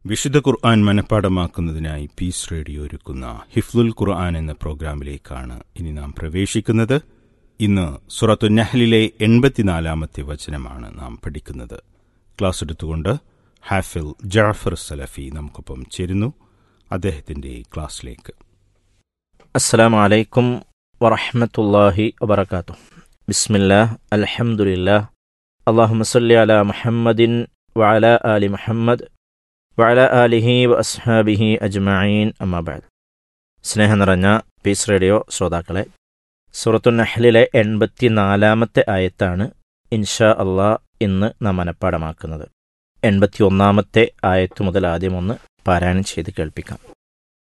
വിശുദ്ധ ഖുർആൻ മനഃപ്പാടമാക്കുന്നതിനായി piece radio ഒരുക്കുന്ന ഹിഫ്ലുൽ ഖുർആൻ എന്ന പ്രോഗ്രാമിലേക്കാണ് ഇനി നാം പ്രവേശിക്കുന്നത് ഇന്ന് സുറത്തു നഹ്ലിലെ എൺപത്തിനാലാമത്തെ വചനമാണ് നാം പഠിക്കുന്നത് ക്ലാസ് എടുത്തുകൊണ്ട് ഹാഫിൽ ജാഫർ സലഫി നമുക്കൊപ്പം ചേരുന്നു അദ്ദേഹത്തിന്റെ ക്ലാസ്സിലേക്ക് അസ്സലാമു അലൈക്കും വറഹ്മത്തുള്ളാഹി വബറകാതുഹു ബിസ്മില്ലാഹ് അൽഹംദുലില്ലാഹ് അല്ലാഹുമ്മ സല്ലി അലാ മുഹമ്മദിൻ വഅലാ ആലി മുഹമ്മദ് വഅലാ ആലിഹി വഅസ്ഹാബിഹി അജ്മഈൻ അമ്മാ ബഅദ് സ്നേഹം നിറഞ്ഞ പീസ് റേഡിയോ ശ്രോതാക്കളെ സൂറത്തു നഹ്ലിലെ എൺപത്തിനാലാമത്തെ ആയത്താണ് ഇൻഷാ അള്ളാ ഇന്ന് നാം മനഃപ്പാടമാക്കുന്നത് എൺപത്തി ഒന്നാമത്തെ ആയത്ത് മുതൽ ആദ്യം ഒന്ന് പാരായണം ചെയ്ത് കേൾപ്പിക്കാം